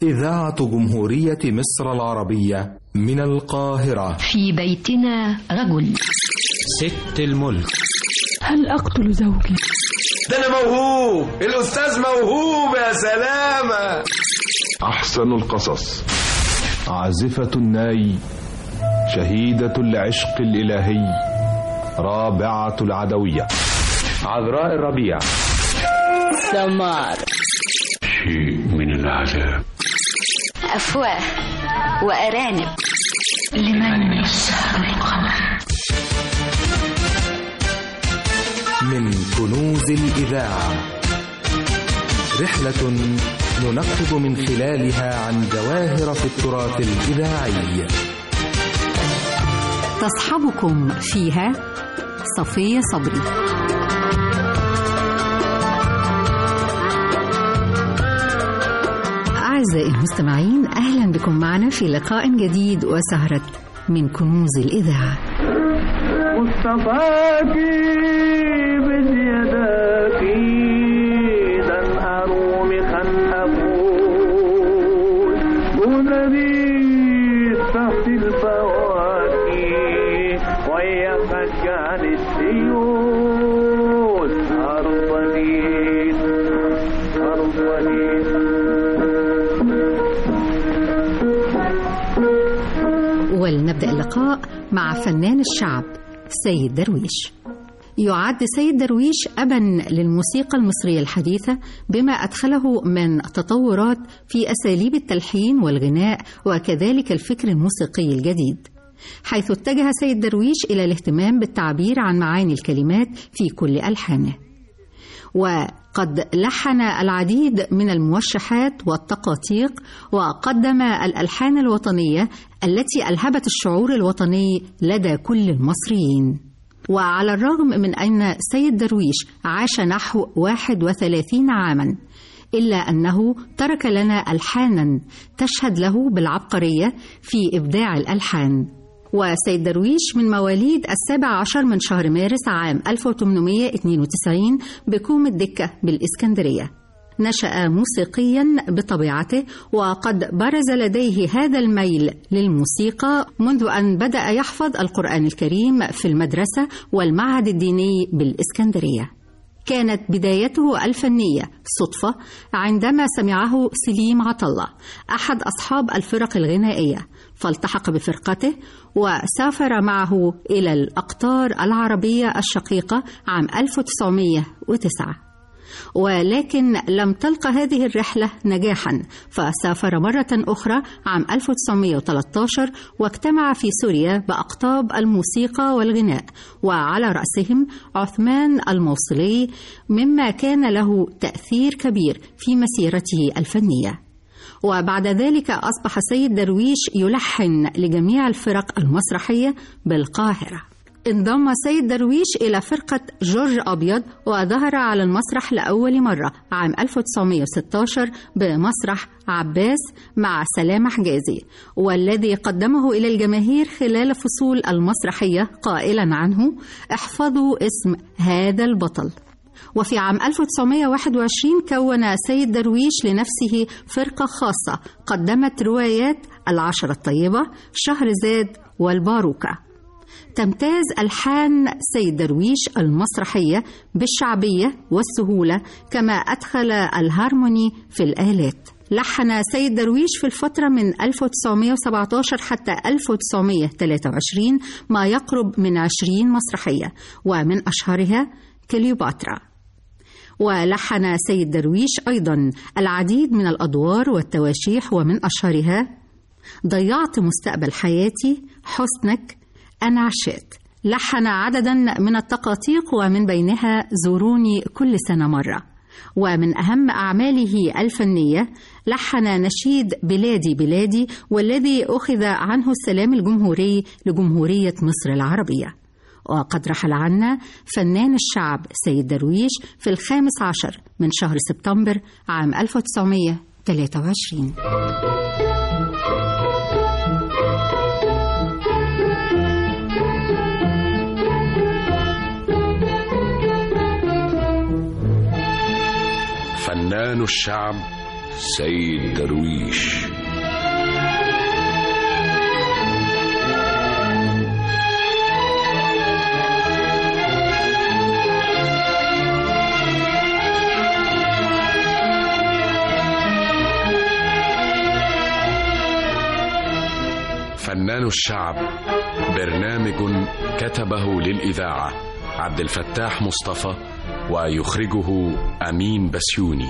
إذاعة جمهورية مصر العربية من القاهرة في بيتنا رجل ست الملك هل أقتل زوجي؟ ده أنا موهوب الأستاذ موهوب يا سلامة أحسن القصص عازفة الناي شهيدة العشق الإلهي رابعة العدوية عذراء الربيع سمار شيء من العذاب أفواه وأرانب لمن يسهر القمر من كنوز الإذاعة رحلة ننقب من خلالها عن جواهر في التراث الإذاعي تصحبكم فيها صفية صبري أعزائي المستمعين أهلا بكم معنا في لقاء جديد وسهرة من كنوز الإذاعة مصطفاك بزيادك دن أرومي خن أقول ونبي تحت الفواكه ويا خشان السيول أرضني أرضني ولنبدأ اللقاء مع فنان الشعب سيد درويش يعد سيد درويش أبا للموسيقى المصرية الحديثة بما أدخله من تطورات في أساليب التلحين والغناء وكذلك الفكر الموسيقي الجديد حيث اتجه سيد درويش إلى الاهتمام بالتعبير عن معاني الكلمات في كل ألحانه وقد لحن العديد من الموشحات والتقاطيق وقدم الألحان الوطنية التي ألهبت الشعور الوطني لدى كل المصريين وعلى الرغم من أن سيد درويش عاش نحو 31 عاما إلا أنه ترك لنا ألحانا تشهد له بالعبقرية في إبداع الألحان وسيد درويش من مواليد السابع عشر من شهر مارس عام 1892 بكوم الدكة بالإسكندرية نشأ موسيقيا بطبيعته وقد برز لديه هذا الميل للموسيقى منذ أن بدأ يحفظ القرآن الكريم في المدرسة والمعهد الديني بالإسكندرية كانت بدايته الفنية صدفة عندما سمعه سليم عطلة أحد أصحاب الفرق الغنائية فالتحق بفرقته وسافر معه إلى الأقطار العربية الشقيقة عام 1909 ولكن لم تلق هذه الرحلة نجاحا فسافر مرة أخرى عام 1913 واجتمع في سوريا بأقطاب الموسيقى والغناء وعلى رأسهم عثمان الموصلي مما كان له تأثير كبير في مسيرته الفنية وبعد ذلك أصبح سيد درويش يلحن لجميع الفرق المسرحية بالقاهرة انضم سيد درويش إلى فرقة جورج أبيض وظهر على المسرح لأول مرة عام 1916 بمسرح عباس مع سلامة حجازي والذي قدمه إلى الجماهير خلال فصول المسرحية قائلا عنه احفظوا اسم هذا البطل وفي عام 1921 كون سيد درويش لنفسه فرقة خاصة قدمت روايات العشرة الطيبة شهرزاد والباروكة تمتاز ألحان سيد درويش المسرحية بالشعبية والسهولة كما أدخل الهارموني في الآلات لحن سيد درويش في الفترة من 1917 حتى 1923 ما يقرب من 20 مسرحية ومن أشهرها كليوباترا ولحن سيد درويش أيضا العديد من الأدوار والتواشيح ومن أشهرها ضيعت مستقبل حياتي حسنك أنا عشقت لحن عددا من التقاطيق ومن بينها زوروني كل سنة مرة ومن أهم أعماله الفنية لحن نشيد بلادي بلادي والذي أخذ عنه السلام الجمهوري لجمهورية مصر العربية وقد رحل عنا فنان الشعب سيد درويش في الخامس عشر من شهر سبتمبر عام 1923 فنان الشعب سيد درويش فنان الشعب برنامج كتبه للإذاعة عبد الفتاح مصطفى ويخرجه أمين بسيوني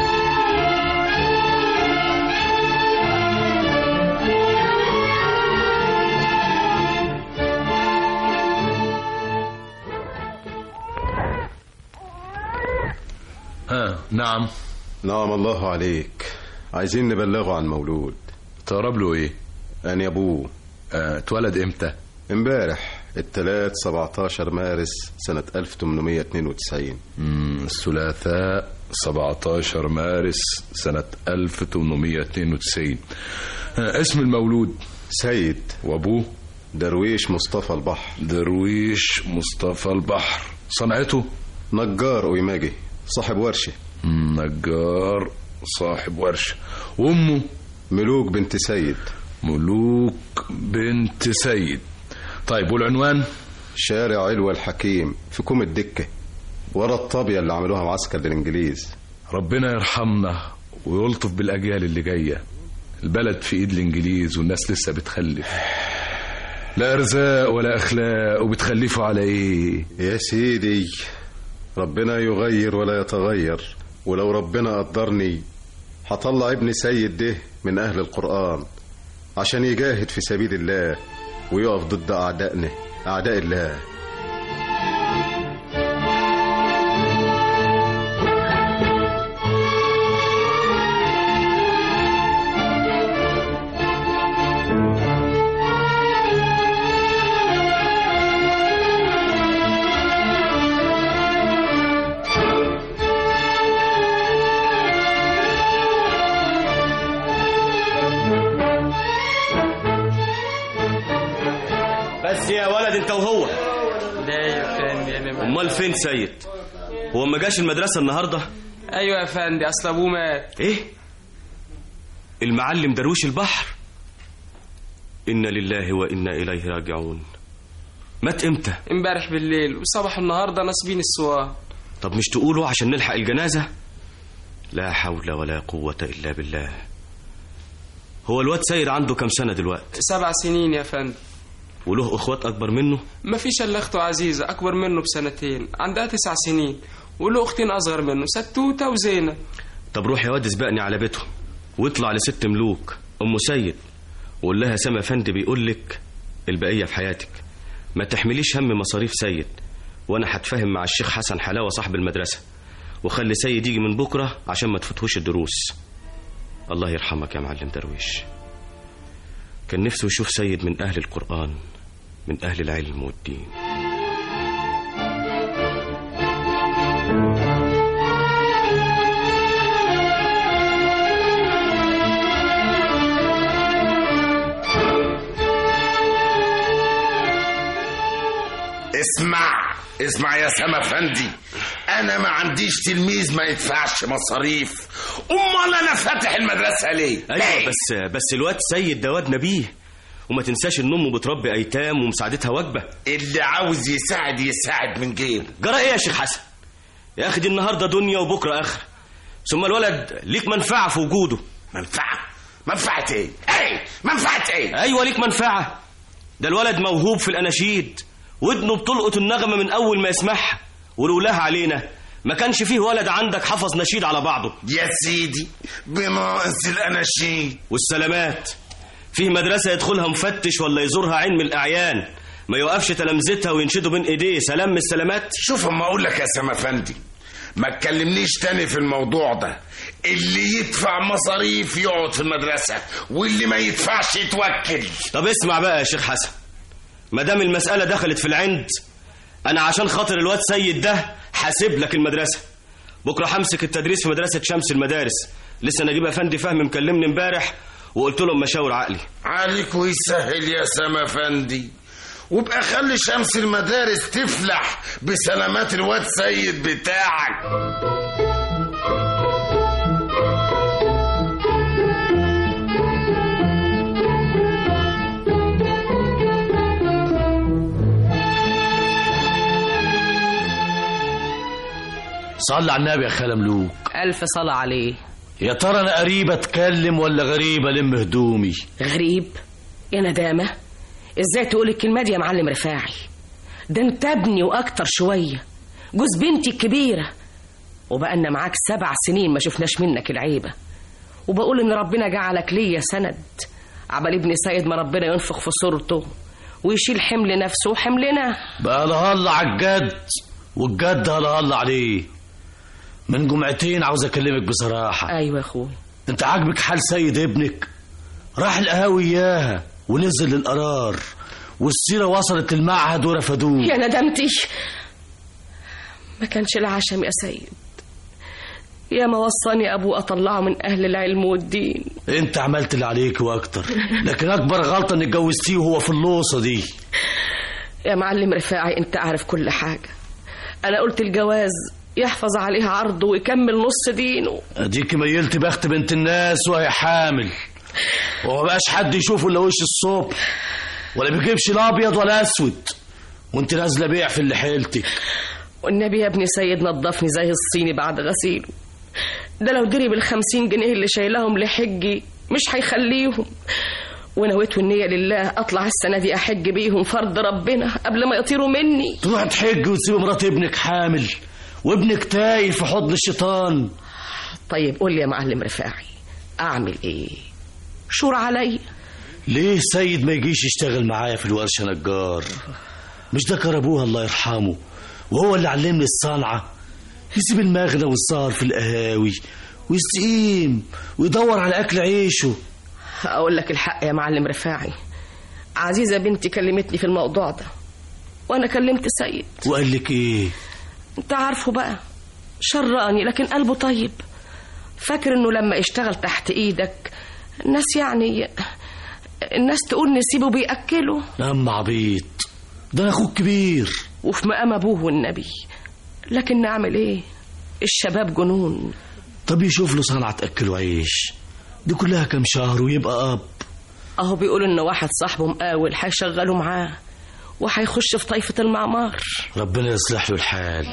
ها نعم نعم الله عليك عايزين نبلغه عن مولود تقرب له ايه أنا أبوه آه، اتولد امتى امبارح التلات 17 مارس سنة 1892 مم، الثلاثاء 17 مارس سنة 1892 ها، اسم المولود سيد وابوه درويش مصطفى البحر درويش مصطفى البحر صنعته نجار أويماجي صاحب ورشة مم، نجار صاحب ورشة وامه ملوك بنت سيد ملوك بنت سيد طيب والعنوان شارع علوى الحكيم في كوم الدكة ورا الطابية اللي عملوها معسكر الإنجليز ربنا يرحمنا ويلطف بالأجيال اللي جاية البلد في إيد الإنجليز والناس لسه بتخلف لا أرزاق ولا أخلاق وبتخلفوا على إيه يا سيدي ربنا يغير ولا يتغير ولو ربنا قدرني هطلع ابن سيد ده من أهل القرآن عشان يجاهد في سبيل الله ويقف ضد أعدائنا أعداء الله بس يا ولد انت وهو ده يا فندم يا ماما امال فين سيد هو ما جاش المدرسه النهارده ايوه يا فندم اصل ابوه مات ايه المعلم درويش البحر انا لله وانا اليه راجعون مات امتى امبارح بالليل وصبح النهارده ناصبين السوار طب مش تقولوا عشان نلحق الجنازه لا حول ولا قوه الا بالله هو الواد سيد عنده كام سنه دلوقتي سبع سنين يا فندم وله اخوات اكبر منه ما فيش الا اخته عزيزه اكبر منه بسنتين عندها تسع سنين وله اختين اصغر منه ستوته وزينه طب روح يا واد اسبقني على بيتهم واطلع لست ملوك ام سيد وقول لها سما فندي بيقول لك البقيه في حياتك ما تحمليش هم مصاريف سيد وانا هتفاهم مع الشيخ حسن حلاوه صاحب المدرسه وخلي سيد يجي من بكره عشان ما تفوتهوش الدروس الله يرحمك يا معلم درويش كان نفسه يشوف سيد من اهل القران من اهل العلم والدين اسمع اسمع يا سما فندي انا ما عنديش تلميذ ما يدفعش مصاريف امال انا فاتح المدرسه ليه ايوه بس بس الواد سيد ده واد نبيه وما تنساش ان امه بتربي ايتام ومساعدتها واجبه اللي عاوز يساعد يساعد من جيبه جرى ايه يا شيخ حسن يا اخي دي النهارده دنيا وبكره اخره ثم الولد ليك منفعه في وجوده منفعه منفعه ايه ايه منفعه ايه ايوه ليك منفعه ده الولد موهوب في الاناشيد ودنه بتلقط النغمه من اول ما يسمعها ولولاها علينا ما كانش فيه ولد عندك حفظ نشيد على بعضه يا سيدي بناقص الاناشيد والسلامات فيه مدرسه يدخلها مفتش ولا يزورها علم الاعيان ما يوقفش تلامذتها وينشدوا بين ايديه سلام من السلامات شوف اما اقول لك يا سما فندي ما تكلمنيش تاني في الموضوع ده اللي يدفع مصاريف يقعد في المدرسة واللي ما يدفعش يتوكل طب اسمع بقى يا شيخ حسن ما دام المسألة دخلت في العند أنا عشان خاطر الواد سيد ده حاسب لك المدرسة بكرة همسك التدريس في مدرسة شمس المدارس لسه نجيب أفندي فهم مكلمني امبارح وقلت له مشاور عقلي عليك ويسهل يا سما فندي وابقى خلي شمس المدارس تفلح بسلامات الواد سيد بتاعك صلي على النبي يا خالة ملوك ألف صلاة عليه يا ترى أنا قريبة أتكلم ولا غريبة ألم هدومي غريب يا ندامة ازاي تقول الكلمة دي يا معلم رفاعي ده انت ابني واكتر شوية جوز بنتي الكبيرة وبقالنا معاك سبع سنين ما شفناش منك العيبة وبقول ان ربنا جعلك ليا سند عبال ابن سيد ما ربنا ينفخ في صورته ويشيل حمل نفسه وحملنا بقى هلا على الجد والجد هلا هلا عليه من جمعتين عاوز اكلمك بصراحة ايوه يا اخوي انت عاجبك حال سيد ابنك راح القهاوي اياها ونزل للقرار والسيرة وصلت للمعهد ورفضوه يا ندمتي ما كانش العشم يا سيد يا ما وصاني ابوه اطلعه من اهل العلم والدين انت عملت اللي عليك واكتر لكن اكبر غلطة انك جوزتيه وهو في اللوصة دي يا معلم رفاعي انت عارف كل حاجة انا قلت الجواز يحفظ عليها عرضه ويكمل نص دينه اديك ميلت بخت بنت الناس وهي حامل وما بقاش حد يشوفه الا وش الصبح ولا بيجيبش لا ابيض ولا اسود وانت نازله بيع في اللي حيلتك والنبي يا ابني سيد نظفني زي الصيني بعد غسيله ده لو دري بالخمسين جنيه اللي شايلهم لحجي مش هيخليهم ونويت النية لله أطلع السنة دي أحج بيهم فرض ربنا قبل ما يطيروا مني تروح تحج وتسيب مرات ابنك حامل وابنك تايه في حضن الشيطان طيب قول لي يا معلم رفاعي أعمل إيه شور علي ليه سيد ما يجيش يشتغل معايا في الورشة نجار مش ده كربوها الله يرحمه وهو اللي علمني الصنعة يسيب المغنى والسهر في القهاوي ويستقيم ويدور على أكل عيشه أقول لك الحق يا معلم رفاعي عزيزة بنتي كلمتني في الموضوع ده وأنا كلمت سيد وقال لك إيه أنت عارفه بقى شراني لكن قلبه طيب فاكر إنه لما يشتغل تحت إيدك الناس يعني الناس تقول نسيبه بيأكله أم عبيط ده أنا أخوك كبير وفي مقام أبوه والنبي لكن نعمل إيه الشباب جنون طب يشوف له صنعة تأكله عيش دي كلها كام شهر ويبقى أب أهو بيقول إن واحد صاحبه مقاول هيشغله معاه وهيخش في طايفة المعمار ربنا يصلح له الحال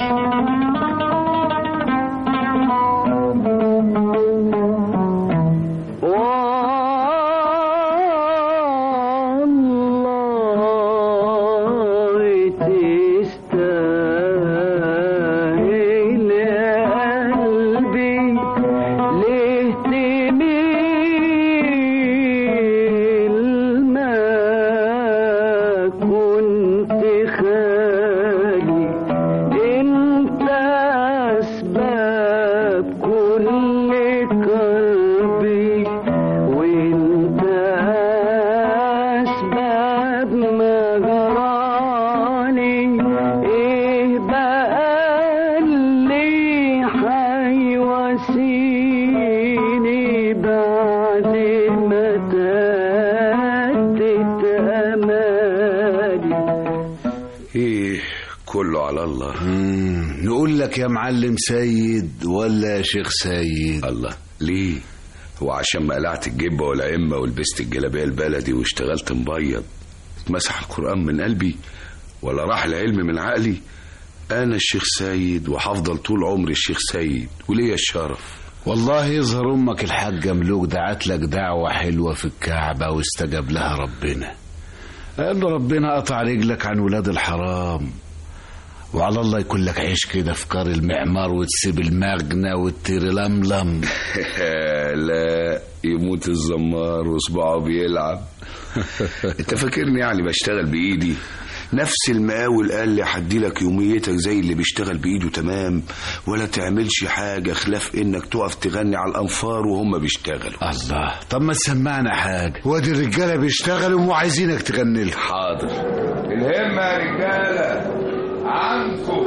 كله على الله مم. نقول لك يا معلم سيد ولا يا شيخ سيد الله ليه هو عشان ما قلعت الجبة والعمة ولبست الجلابية البلدي واشتغلت مبيض اتمسح القرآن من قلبي ولا راح العلم من عقلي أنا الشيخ سيد وهفضل طول عمري الشيخ سيد وليا الشرف والله يظهر أمك الحاجة ملوك دعت لك دعوة حلوة في الكعبة واستجاب لها ربنا قال له ربنا قطع رجلك عن ولاد الحرام وعلى الله يكون لك عيش كده في كار المعمار وتسيب المغنى وتطير لملم لا يموت الزمار وصباعه بيلعب انت فاكرني يعني بشتغل بايدي نفس المقاول قال لي هدي لك يوميتك زي اللي بيشتغل بايده تمام ولا تعملش حاجه خلاف انك تقف تغني على الانفار وهم بيشتغلوا الله طب ما تسمعنا حاجه وادي الرجاله بيشتغلوا وعايزينك تغني لهم حاضر الهمه يا رجاله عنكم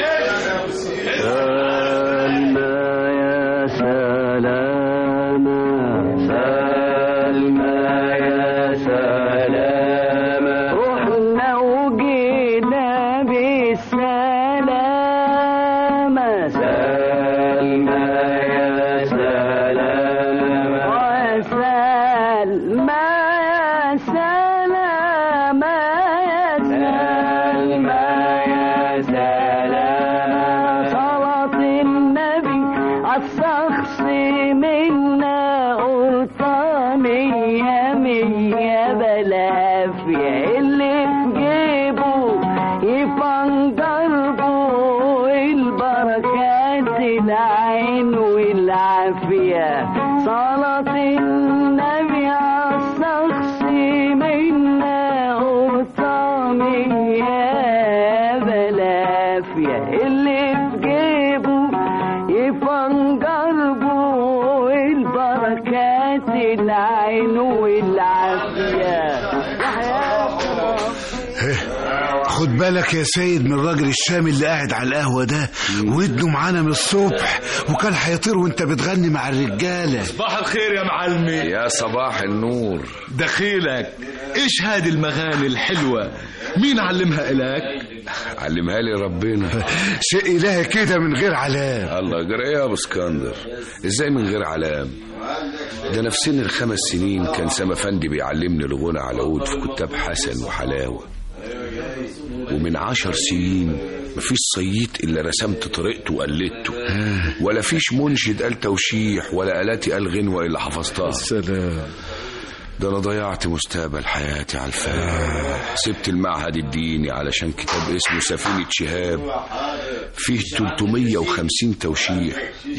سلمى يا سلامة سلمى يا سلامة رحنا وجينا بالسلامة سلمى يا سلامة وسلمى يا سلامة يا سلمى يا سلامة صلاة يا بلافيا اللي في جيبه يفنجر بو البركات العين والعافية صلاة النبي عالشخص منا قرطامي يا بلافيا اللي في جيبه يفنجر بو البركات العين والعافية خد بالك يا سيد من الراجل الشامي اللي قاعد على القهوة ده ودنه معانا من الصبح وكان هيطير وانت بتغني مع الرجالة صباح الخير يا معلمي يا صباح النور دخيلك ايش هذه المغاني الحلوة مين علمها إلك علمها لي ربنا شيء إلهي كده من غير علام الله جرى ايه يا ابو اسكندر ازاي من غير علام ده انا في سن الخمس سنين كان سما فندي بيعلمني الغنى على عود في كتاب حسن وحلاوه ومن عشر سنين مفيش صييت الا رسمت طريقته وقلدته ولا فيش منشد قال توشيح ولا آلاتي قال غنوة الا حفظتها سلام ده انا ضيعت مستقبل حياتي على الفلاح سبت المعهد الديني علشان كتاب اسمه سفينة شهاب فيه 350 توشيح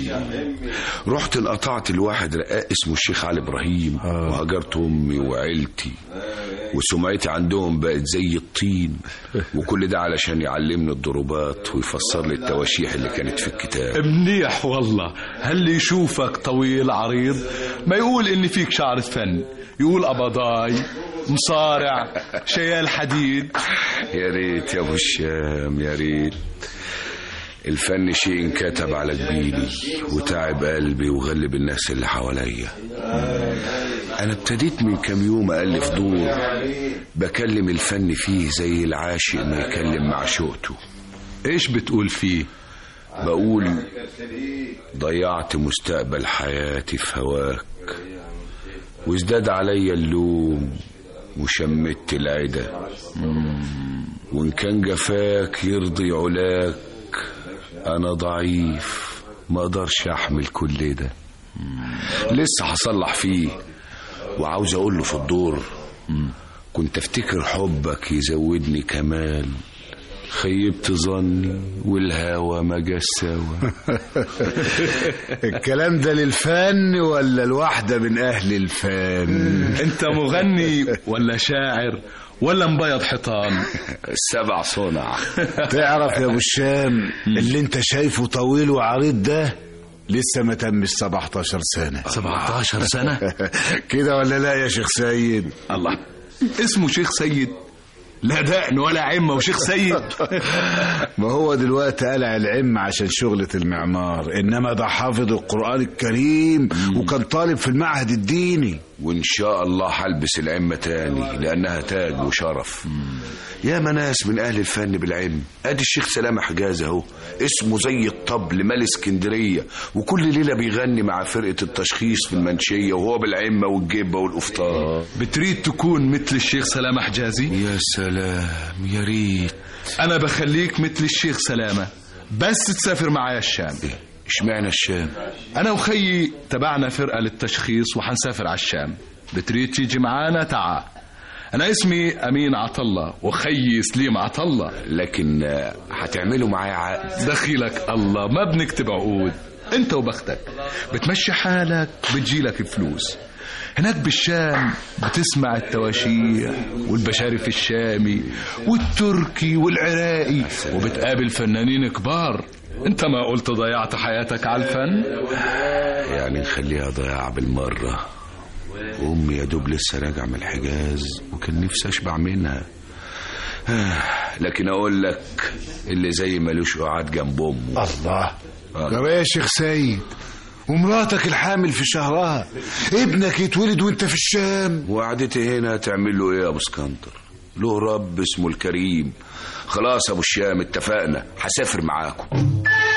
رحت انقطعت لواحد رقاق اسمه الشيخ علي ابراهيم وهجرت امي وعيلتي وسمعتي عندهم بقت زي الطين وكل ده علشان يعلمني الضربات ويفسر لي التواشيح اللي كانت في الكتاب منيح والله هل يشوفك طويل عريض ما يقول ان فيك شعر فن يقول قبضاي مصارع شيال حديد يا ريت يا ابو الشام يا ريت الفن شيء انكتب على جبيني وتعب قلبي وغلب الناس اللي حواليا انا ابتديت من كام يوم الف دور بكلم الفن فيه زي العاشق ما يكلم معشوقته ايش بتقول فيه بقول ضيعت مستقبل حياتي في هواك وازداد عليا اللوم وشمت العدا وان كان جفاك يرضي علاك انا ضعيف ما اقدرش احمل كل ده لسه هصلح فيه وعاوز اقول له في الدور كنت افتكر حبك يزودني كمال خيبت ظني والهوى ما جاش سوا الكلام ده للفن ولا الواحدة من أهل الفن انت مغني ولا شاعر ولا مبيض حيطان السبع صنع تعرف يا ابو الشام اللي انت شايفه طويل وعريض ده لسه ما تمش 17 سنة 17 سنة كده ولا لا يا شيخ سيد الله اسمه شيخ سيد لا دقن ولا عمة وشيخ سيد ما هو دلوقتي قلع العم عشان شغلة المعمار إنما ده حافظ القرآن الكريم وكان طالب في المعهد الديني وإن شاء الله هلبس العمة تاني لأنها تاج وشرف يا ناس من أهل الفن بالعلم أدي الشيخ سلامة حجاز أهو اسمه زي الطبل مال اسكندرية وكل ليلة بيغني مع فرقة التشخيص في المنشية وهو بالعمة والجبة والقفطان بتريد تكون مثل الشيخ سلامة حجازي يا سلام يا ريت أنا بخليك مثل الشيخ سلامة بس تسافر معايا الشام اشمعنى الشام أنا وخيي تبعنا فرقة للتشخيص وحنسافر على الشام بتريد تيجي معانا تعال أنا اسمي أمين عطلة وخيي سليم عطلة لكن آه، هتعملوا معايا عقد دخيلك الله ما بنكتب عقود انت وبختك بتمشي حالك بتجيلك فلوس هناك بالشام بتسمع التواشيح والبشارف الشامي والتركي والعراقي وبتقابل فنانين كبار انت ما قلت ضيعت حياتك على الفن يعني نخليها ضياع بالمرة أمي يا دوب لسه راجع من الحجاز وكان نفسي أشبع منها آه، لكن أقول لك اللي زي ملوش قعاد جنب أمه الله جرى يا شيخ سيد ومراتك الحامل في شهرها ابنك يتولد وانت في الشام وقعدتي هنا تعمل له ايه يا ابو اسكندر له رب اسمه الكريم خلاص يا ابو الشام اتفقنا هسافر معاكم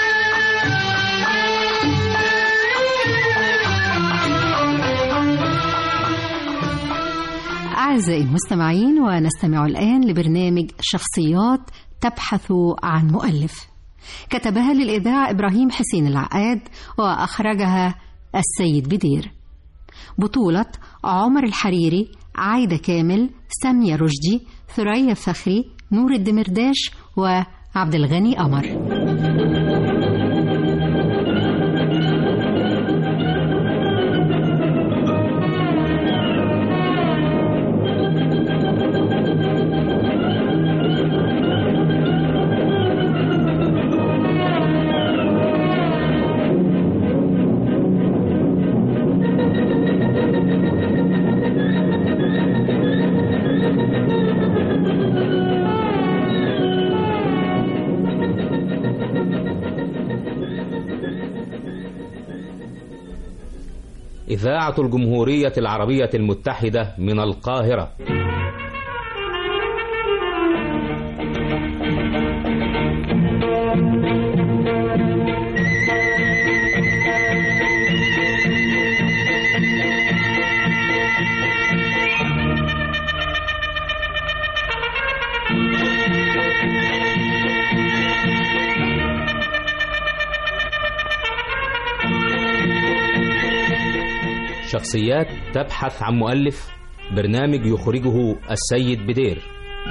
أعزائي المستمعين ونستمع الآن لبرنامج شخصيات تبحث عن مؤلف كتبها للإذاعة إبراهيم حسين العقاد وأخرجها السيد بدير بطولة عمر الحريري عايدة كامل سامية رشدي ثريا فخري نور الدمرداش وعبد الغني قمر إذاعة الجمهورية العربية المتحدة من القاهرة شخصيات تبحث عن مؤلف برنامج يخرجه السيد بدير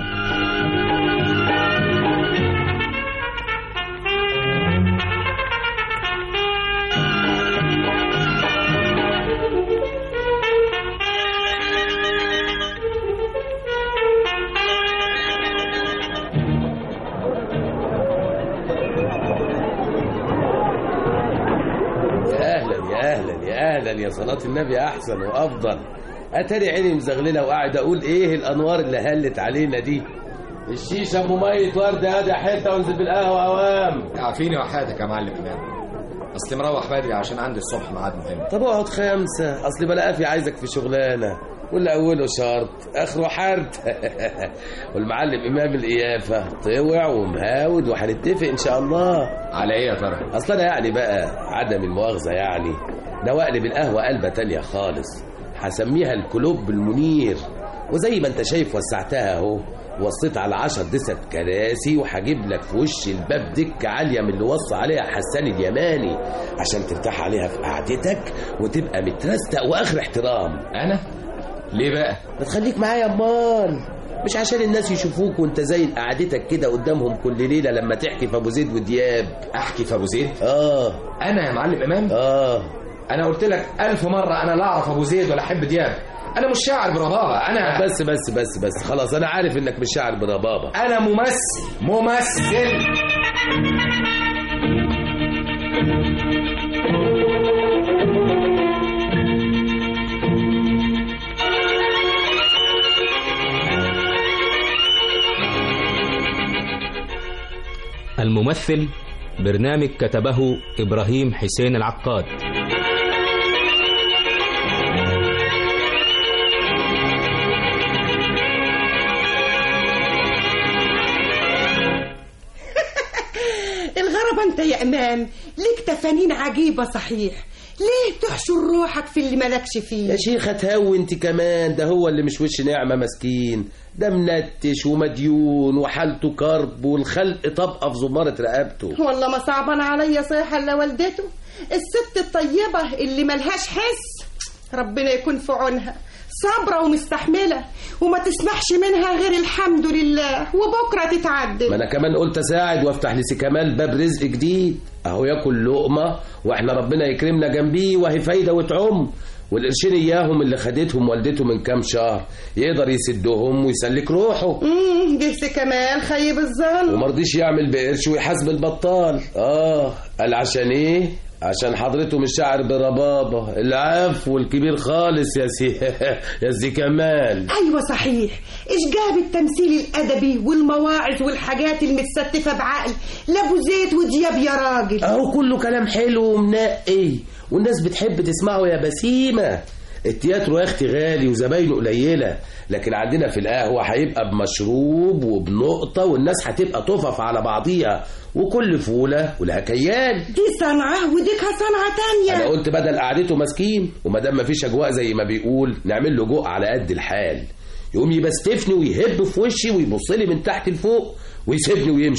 يا اهلا يا اهلا يا اهلا يا صلاة النبي احسن وافضل اتاري عيني مزغلله وقاعد اقول ايه الانوار اللي هلت علينا دي الشيشه ام ميه ورد هادي حته وانزل بالقهوه اوام عارفيني وحياتك يا معلم امام اصلي مروح بدري عشان عندي الصبح ميعاد مهم طب اقعد خمسه اصل بلاقي عايزك في شغلانه واللي اوله شرط اخره حرد والمعلم امام القيافه طوع ومهاود وهنتفق ان شاء الله على ايه يا ترى اصل انا يعني بقى عدم المؤاخذه يعني ناوي اقلب القهوه قلبه تانية خالص هسميها الكلوب المنير وزي ما انت شايف وسعتها اهو وصيت على عشر دسك كراسي وهجيب لك في وش الباب دكة عالية من اللي وصى عليها حسان اليماني عشان ترتاح عليها في قعدتك وتبقى مترستق واخر احترام انا ليه بقى ما تخليك معايا امال مش عشان الناس يشوفوك وانت زي قعدتك كده قدامهم كل ليله لما تحكي في ابو زيد ودياب احكي في ابو زيد اه انا يا معلم امام اه انا قلت لك الف مره انا لا اعرف ابو زيد ولا احب دياب انا مش شاعر بربابه انا بس بس بس بس خلاص انا عارف انك مش شاعر بربابه انا ممثل ممثل الممثل برنامج كتبه إبراهيم حسين العقاد الغربة انت يا امان ليك تفانين عجيبة صحيح ليه تحشر روحك في اللي مالكش فيه يا شيخة تهوي انت كمان ده هو اللي مش وش نعمة مسكين ده منتش ومديون وحالته كرب والخلق طبقة في زمارة رقبته والله ما صعبان عليا صيحة الا والدته الست الطيبة اللي ملهاش حس ربنا يكون في عونها صابرة ومستحملة وما تسمحش منها غير الحمد لله وبكرة تتعدل ما انا كمان قلت اساعد وافتح لسي كمال باب رزق جديد اهو ياكل لقمة واحنا ربنا يكرمنا جنبيه وهي فايدة وتعم والقرشين اياهم اللي خدتهم والدته من كام شهر يقدر يسدهم ويسلك روحه امم جه كمال خيب الظن ومرضيش يعمل بقرش ويحاسب البطال اه قال عشان ايه عشان حضرته مش شاعر بربابة العفو الكبير خالص يا سي يا سي كمال ايوه صحيح ايش جاب التمثيل الادبي والمواعظ والحاجات المتستفه بعقل لابو زيت ودياب يا راجل اهو كله كلام حلو ومنقي والناس بتحب تسمعه يا بسيمة التياترو يا اختي غالي وزباينه قليله لكن عندنا في القهوه هيبقى بمشروب وبنقطه والناس هتبقى تفف على بعضيها وكل فوله ولها كيان دي صنعه وديكها صنعه تانية انا قلت بدل قعدته مسكين وما دام مفيش اجواء زي ما بيقول نعمل له جو على قد الحال يقوم يبستفني ويهب في وشي ويبص لي من تحت لفوق ويسيبني ويمشي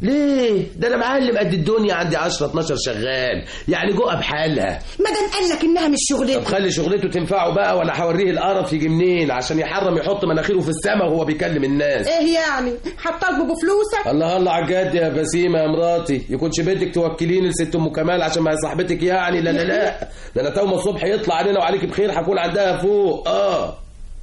ليه ده انا معلم قد الدنيا عندي 10 12 شغال يعني جوه بحالها ما دام قال لك انها مش طب شغلته خلي شغلته تنفعه بقى ولا هوريه القرف يجي منين عشان يحرم يحط مناخيره في السما وهو بيكلم الناس ايه يعني هتطالبه بفلوسك الله الله على الجد يا بسيمه يا مراتي يكونش بدك توكليني لست ام كمال عشان ما هي صاحبتك يعني لا لا لا ده انا توما الصبح يطلع علينا وعليك بخير هكون عندها فوق اه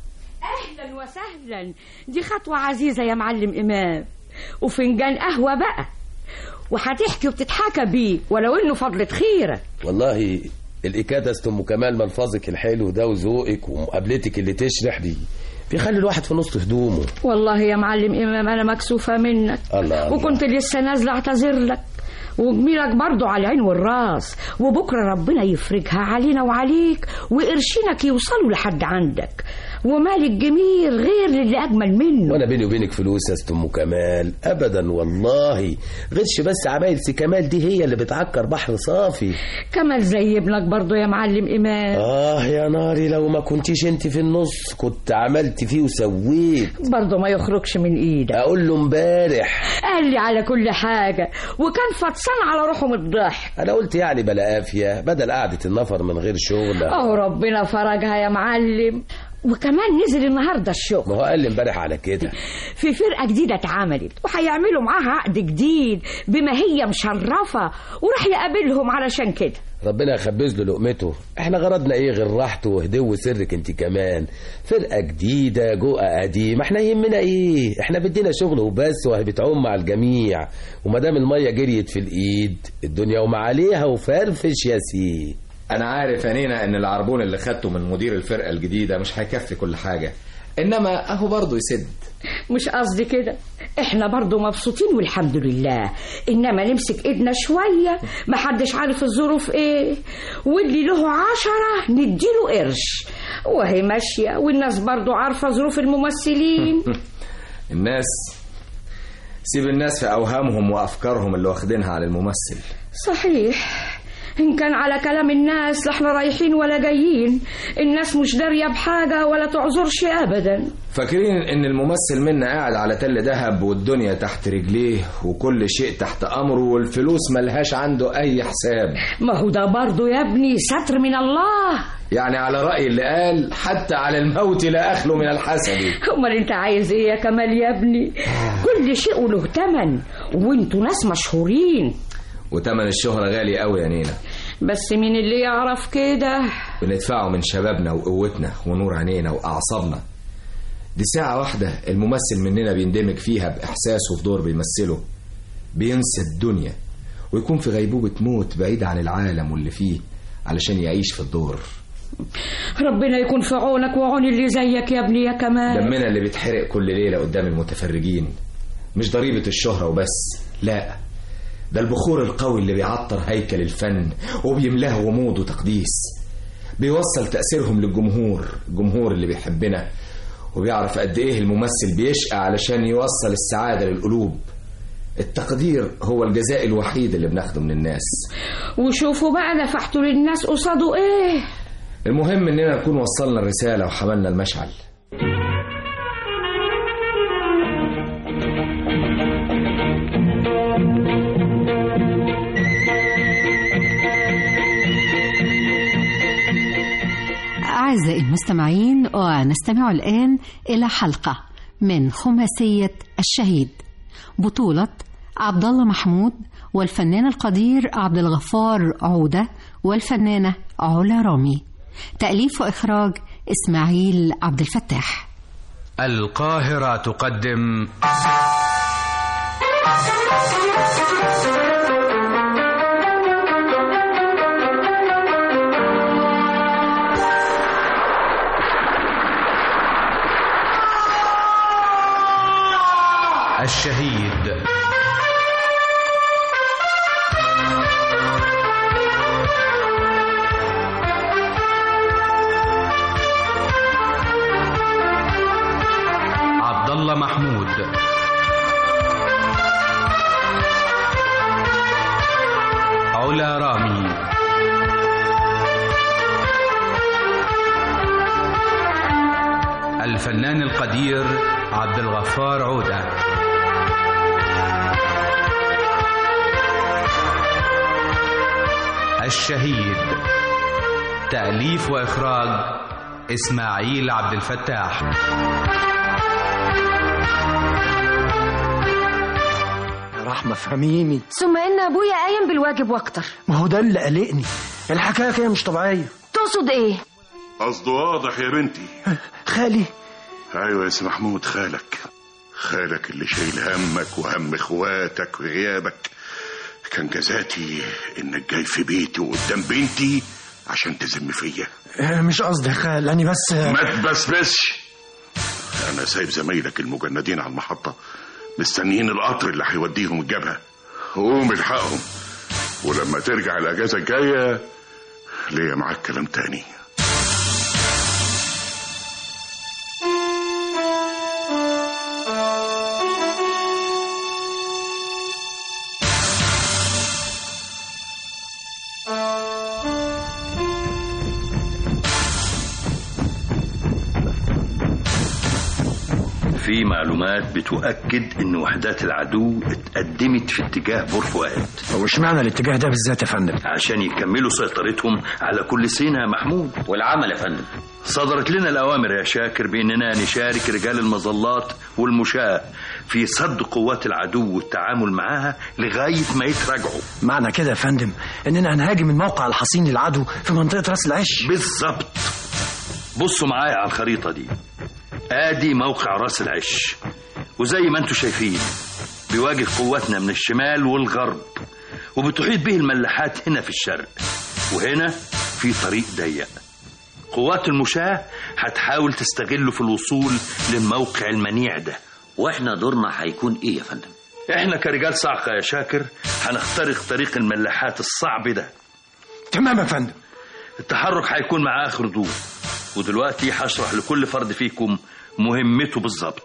اهلا وسهلا دي خطوه عزيزه يا معلم امام وفنجان قهوه بقى وهتحكي وبتتحكى بيه ولو انه فضلة خيرك والله الإكادة است ام كمال ملفظك الحلو ده وذوقك ومقابلتك اللي تشرح دي بيخلي الواحد في نص هدومه والله يا معلم امام انا مكسوفه منك الله الله وكنت لسه نازله اعتذر لك وجميلك برضو على العين والراس وبكره ربنا يفرجها علينا وعليك وقرشينك يوصلوا لحد عندك ومال الجميل غير للي اجمل منه وانا بيني وبينك فلوس يا است ام كمال ابدا والله غيرش بس عمايل سي كمال دي هي اللي بتعكر بحر صافي كمال زي ابنك برضو يا معلم امام اه يا ناري لو ما كنتيش انت في النص كنت عملت فيه وسويت برضو ما يخرجش من ايدك اقول له امبارح قال لي على كل حاجه وكان فطسان على روحه من الضحك انا قلت يعني بلا قافيه بدل قعده النفر من غير شغل اهو ربنا فرجها يا معلم وكمان نزل النهارده الشغل ما هو قال لي امبارح على كده في فرقه جديده اتعملت وهيعملوا معاها عقد جديد بما هي مشرفه وراح يقابلهم علشان كده ربنا يخبز له لقمته احنا غرضنا ايه غير راحته وهدوء سرك انت كمان فرقه جديده جوه قديم احنا يهمنا ايه احنا بدينا شغل وبس وهي بتعوم مع الجميع وما دام الميه جريت في الايد الدنيا وما عليها وفرفش يا سي انا عارف يا نينا ان العربون اللي خدته من مدير الفرقه الجديده مش هيكفي كل حاجه انما اهو برضه يسد مش قصدي كده احنا برضو مبسوطين والحمد لله انما نمسك ايدنا شوية محدش عارف الظروف ايه واللي له عشرة نديله قرش وهي ماشية والناس برضو عارفة ظروف الممثلين الناس سيب الناس في اوهامهم وافكارهم اللي واخدينها على الممثل صحيح إن كان على كلام الناس لا احنا رايحين ولا جايين الناس مش دارية بحاجة ولا تعذرش أبدا فاكرين ان الممثل منا قاعد على تل دهب والدنيا تحت رجليه وكل شيء تحت امره والفلوس ملهاش عنده اي حساب ما هو ده برضو يا ابني ستر من الله يعني على رأي اللي قال حتى على الموت لا أخلو من الحسد امال انت عايز ايه يا كمال يا ابني كل شيء له تمن وانتوا ناس مشهورين وتمن الشهرة غالي قوي يا نينا بس مين اللي يعرف كده بندفعه من شبابنا وقوتنا ونور عينينا وأعصابنا دي ساعة واحدة الممثل مننا بيندمج فيها بإحساسه في دور بيمثله بينسى الدنيا ويكون في غيبوبة موت بعيد عن العالم واللي فيه علشان يعيش في الدور ربنا يكون في عونك وعون اللي زيك يا ابني يا كمال دمنا اللي بيتحرق كل ليلة قدام المتفرجين مش ضريبة الشهرة وبس لا ده البخور القوي اللي بيعطر هيكل الفن وبيملاه غموض وتقديس بيوصل تأثيرهم للجمهور الجمهور اللي بيحبنا وبيعرف قد ايه الممثل بيشقى علشان يوصل السعادة للقلوب التقدير هو الجزاء الوحيد اللي بناخده من الناس وشوفوا بقى دفعتوا للناس قصاده ايه المهم اننا نكون وصلنا الرسالة وحملنا المشعل أعزائي المستمعين ونستمع الآن إلى حلقة من خماسية الشهيد بطولة عبد الله محمود والفنان القدير عبد الغفار عودة والفنانة علا رامي تأليف وإخراج إسماعيل عبد الفتاح القاهرة تقدم الشهيد عبد الله محمود علا رامي الفنان القدير عبد الغفار عوده الشهيد تأليف وإخراج إسماعيل عبد الفتاح رحمة فهميني ثم ان ابويا قايم بالواجب واكتر ما هو ده اللي قلقني الحكاية كده مش طبيعية تقصد ايه قصده واضح يا بنتي خالي ايوه يا سي محمود خالك خالك اللي شايل همك وهم اخواتك وغيابك كان جزاتي انك جاي في بيتي وقدام بنتي عشان تذم فيا آه، مش قصدي يا خال أنا بس ما تبسبسش انا سايب زمايلك المجندين على المحطة مستنيين القطر اللي هيوديهم الجبهة قوم الحقهم ولما ترجع الاجازة الجاية ليا معاك كلام تاني في معلومات بتؤكد ان وحدات العدو اتقدمت في اتجاه بور فؤاد هو اشمعنى الاتجاه ده بالذات يا فندم عشان يكملوا سيطرتهم على كل سينا يا محمود والعمل يا فندم صدرت لنا الأوامر يا شاكر بأننا نشارك رجال المظلات والمشاة في صد قوات العدو والتعامل معاها لغاية ما يتراجعوا معنى كده يا فندم اننا هنهاجم الموقع الحصين للعدو في منطقة راس العش بالظبط بصوا معايا على الخريطة دي ادي موقع راس العش وزي ما انتم شايفين بيواجه قواتنا من الشمال والغرب وبتحيط به الملاحات هنا في الشرق وهنا في طريق ضيق قوات المشاة هتحاول تستغله في الوصول للموقع المنيع ده واحنا دورنا هيكون ايه يا فندم احنا كرجال صعقة يا شاكر هنخترق طريق الملاحات الصعب ده تمام يا فندم التحرك هيكون مع اخر ضوء ودلوقتي هشرح لكل فرد فيكم مهمته بالظبط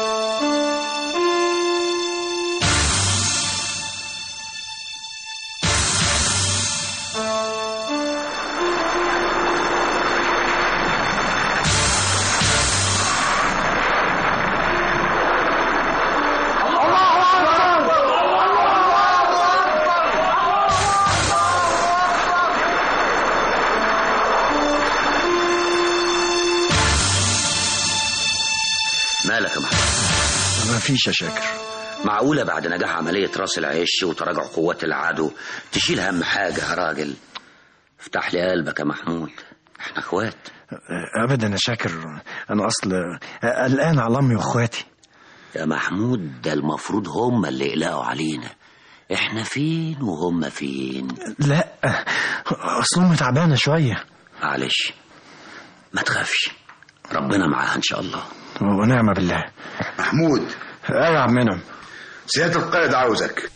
مالك يا محمود ما فيش يا شاكر معقولة بعد نجاح عملية راس العش وتراجع قوات العدو تشيل هم حاجة يا راجل افتح لي قلبك يا محمود احنا اخوات ابدا يا شاكر انا اصل قلقان على امي واخواتي يا محمود ده المفروض هم اللي يقلقوا علينا احنا فين وهم فين لا اصل امي تعبانه شويه معلش ما تخافش ربنا معاها ان شاء الله ونعم بالله محمود ايوه يا عم منعم سيادة القائد عاوزك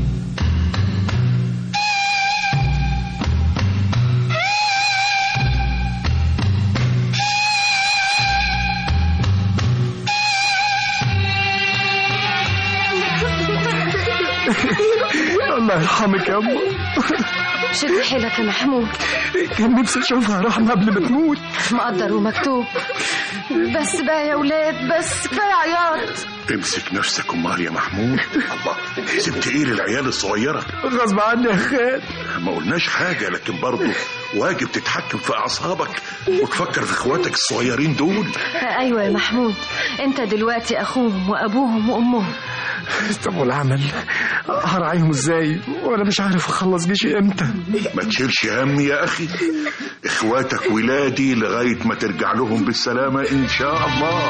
الله يرحمك يا أمه شد حيلك يا محمود كان نفسي أشوفها رحمة قبل ما تموت مقدر ومكتوب بس بقى يا ولاد بس كفايه عياط امسك نفسك امال يا محمود الله سبت ايه للعيال الصغيره غصب عني يا خال ما قلناش حاجه لكن برضه واجب تتحكم في اعصابك وتفكر في اخواتك الصغيرين دول ايوه يا محمود انت دلوقتي اخوهم وابوهم وامهم طب والعمل هراعيهم ازاي وانا مش عارف اخلص جيشي امتى ما تشيلش هم يا اخي اخواتك ولادي لغايه ما ترجع لهم بالسلامه ان شاء الله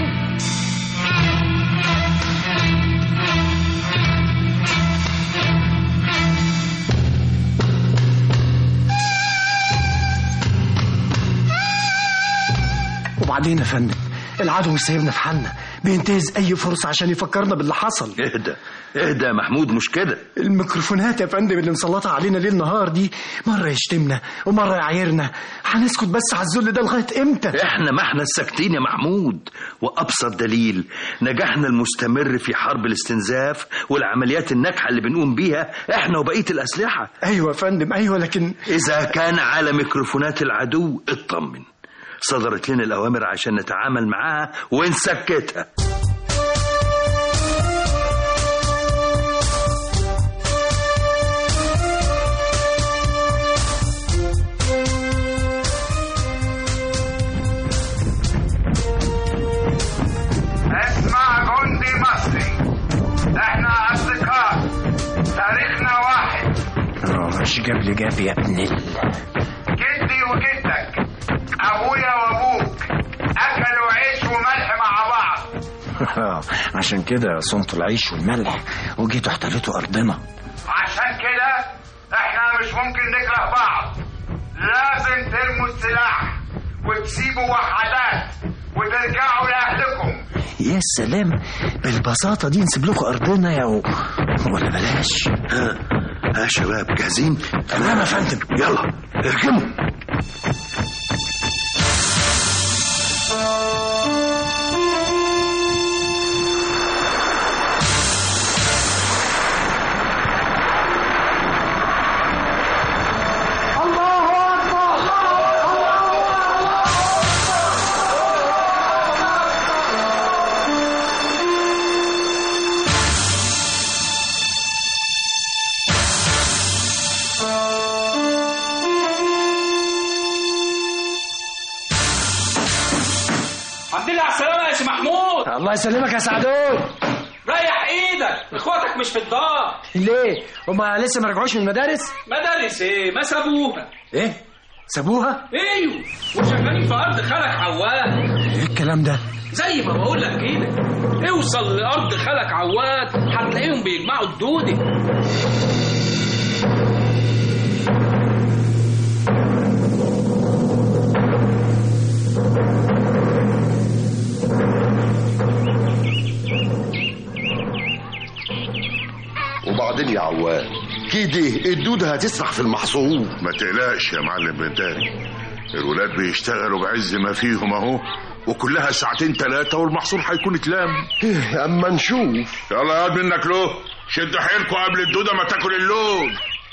وبعدين يا فندم العدو مش سايبنا في حالنا بينتهز اي فرصه عشان يفكرنا باللي حصل اهدى اهدى يا محمود مش كده الميكروفونات يا فندم اللي مسلطه علينا ليل نهار دي مره يشتمنا ومره يعايرنا هنسكت بس على الذل ده لغايه امتى احنا ما احنا الساكتين يا محمود وابسط دليل نجاحنا المستمر في حرب الاستنزاف والعمليات الناجحه اللي بنقوم بيها احنا وبقيه الاسلحه ايوه يا فندم ايوه لكن اذا كان على ميكروفونات العدو اطمن صدرت لنا الاوامر عشان نتعامل معاها ونسكتها جاب لي جاب يا ابن ال... جدي وجدك ابويا وابوك اكلوا عيش وملح مع بعض عشان كده صنت العيش والملح وجيتوا احتلتوا ارضنا عشان كده احنا مش ممكن نكره بعض لازم ترموا السلاح وتسيبوا وحدات وترجعوا لاهلكم يا سلام بالبساطة دي نسيب لكم أرضنا يا و... ولا بلاش ها ها شباب جاهزين تمام يا فندم يلا اركموا الحمد لله على السلامة يا سي محمود الله يسلمك يا سعدون ريح ايدك اخواتك مش في الدار ليه هما لسه ما رجعوش من المدارس مدارس ايه ما سابوها ايه سابوها ايوه وشغالين في ارض خالك عواد ايه الكلام ده زي ما بقول لك كده اوصل لارض خالك عواد هتلاقيهم بيجمعوا الدودة وبعدين يا عواد كده الدودة هتسرح في المحصول ما تقلقش يا معلم بنتاري الولاد بيشتغلوا بعز ما فيهم اهو وكلها ساعتين ثلاثة والمحصول هيكون اتلام اما نشوف يلا يا منك له شد حيلكوا قبل الدودة ما تاكل اللون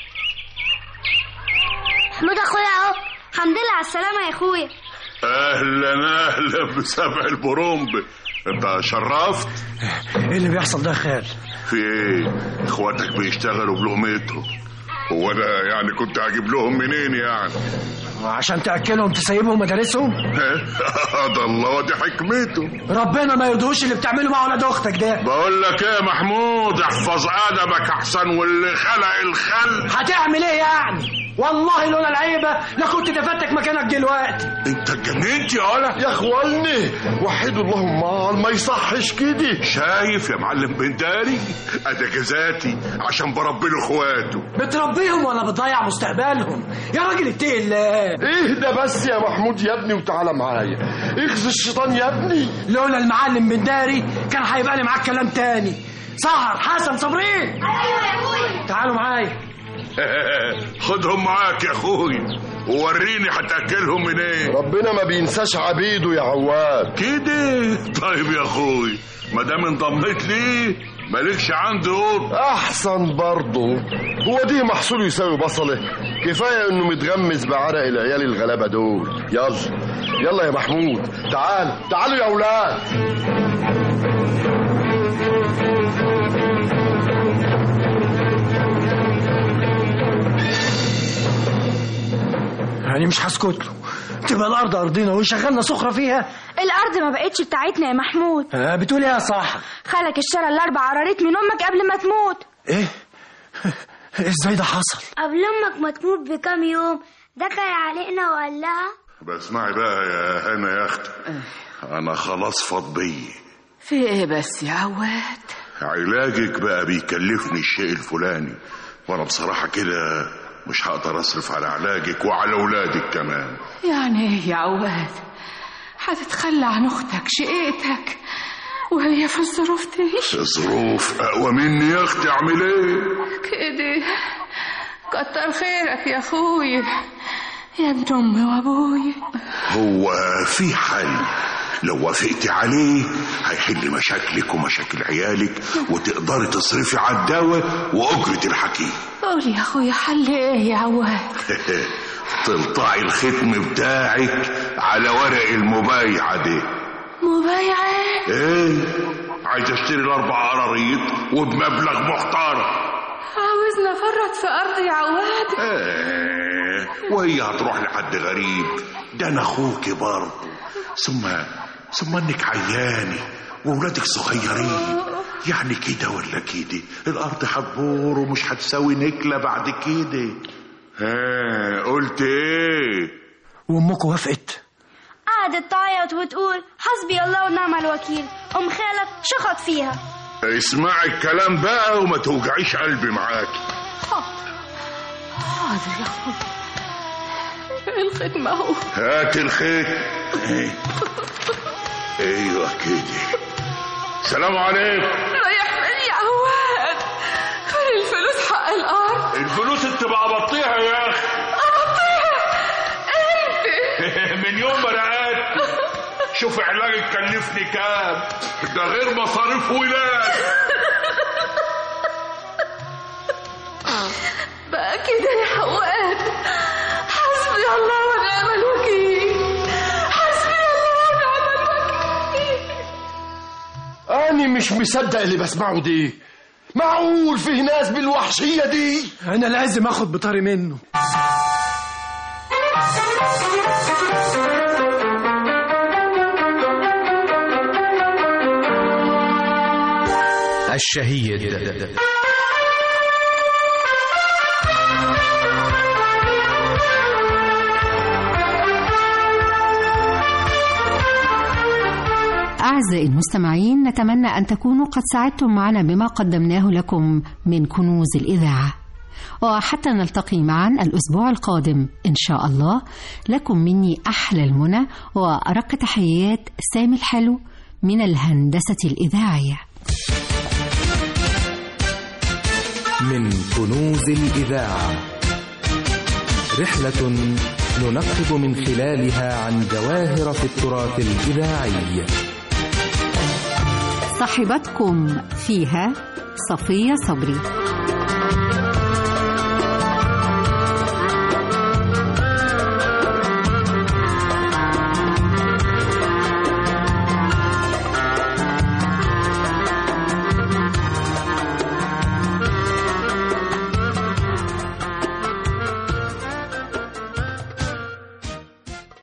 محمود اخويا اهو الحمد لله على السلامه يا اخويا اهلا اهلا بسبع البرومب انت شرفت ايه اللي بيحصل ده يا خال في ايه اخواتك بيشتغلوا بلقمتهم هو انا يعني كنت هجيب لهم منين يعني عشان تاكلهم تسيبهم مدارسهم هذا الله دي حكمته ربنا ما يرضوش اللي بتعمله مع ولاد اختك ده بقول لك ايه يا محمود احفظ ادبك احسن واللي خلق الخلق هتعمل ايه يعني والله لولا العيبه لا كنت دفتك مكانك دلوقتي انت اتجننت يا ولا يا اخواني وحدوا اللهم امال ما يصحش كده شايف يا معلم بنداري ادي جزاتي عشان بربي له اخواته بتربيهم ولا بتضيع مستقبلهم يا راجل اتقي الله اهدى بس يا محمود يا ابني وتعالى معايا اخذ الشيطان يا ابني لولا المعلم بنداري كان هيبقى لي معاك كلام تاني سهر حسن صابرين ايوه يا ابويا تعالوا معايا خدهم معاك يا اخوي ووريني هتاكلهم منين ربنا ما بينساش عبيده يا عواد كده طيب يا اخوي ما دام انضميت ليه مالكش عندي قط احسن برضه هو دي محصول يساوي بصله كفايه انه متغمس بعرق العيال الغلابه دول يلا يلا يا محمود تعال تعالوا يا اولاد يعني مش هسكت له تبقى الارض ارضنا ويشغلنا سخره فيها الارض ما بقتش بتاعتنا يا محمود آه بتقول ايه يا صح خالك اشترى الاربع عراريت من امك قبل ما تموت ايه ازاي ده حصل قبل امك ما تموت بكام يوم دخل علينا وقال لها بسمعي بقى يا هنا يا اختي انا خلاص فاض بيه في ايه بس يا عواد علاجك بقى بيكلفني الشيء الفلاني وانا بصراحة كده مش هقدر اصرف على علاجك وعلى اولادك كمان يعني ايه يا عواد هتتخلى عن اختك شقيتك وهي في الظروف دي الظروف اقوى مني يا اختي اعمل ايه كده كتر خيرك يا اخوي يا ابن امي وابوي هو في حل لو وافقتي عليه هيحل مشاكلك ومشاكل عيالك وتقدري تصرفي على الدواء واجرة الحكيم قول يا اخويا حل ايه يا عواد تلطعي الختم بتاعك على ورق المبايعة دي مبايعة ايه عايز اشتري الاربع قراريط وبمبلغ محترم عاوزنا فرط في ارض يا عواد ايه وهي هتروح لحد غريب ده انا اخوكي برضه ثم ثم انك عياني واولادك صغيرين يعني كده ولا كده الارض هتبور ومش هتساوي نكله بعد كده ها قلت ايه وامك وافقت قعدت تعيط وتقول حسبي الله ونعم الوكيل ام خالك شخط فيها اسمعي الكلام بقى وما توجعيش قلبي معاكي حاضر يا اخويا الخدمة اهو هات الخيط ايه. ايوه كده سلام عليكم رايح فين يا عواد فين الفلوس حق الارض الفلوس انت بقبضتيها يا اخي قبضيها انت من يوم ما رقدت شوف علاجك كلفني كام ده غير مصاريف ولاد بقى كده يا حواد حسبي الله ونعم الوكيل حسبي الله ونعم الوكيل أنا مش مصدق اللي بسمعه دي معقول فيه ناس بالوحشية دي انا لازم اخد بطاري منه الشهيد أعزائي المستمعين نتمنى أن تكونوا قد سعدتم معنا بما قدمناه لكم من كنوز الإذاعة وحتى نلتقي معا الأسبوع القادم إن شاء الله لكم مني أحلى المنى وأرق تحيات سامي الحلو من الهندسة الإذاعية من كنوز الإذاعة رحلة ننقب من خلالها عن جواهر في التراث الإذاعي صاحبتكم فيها صفية صبري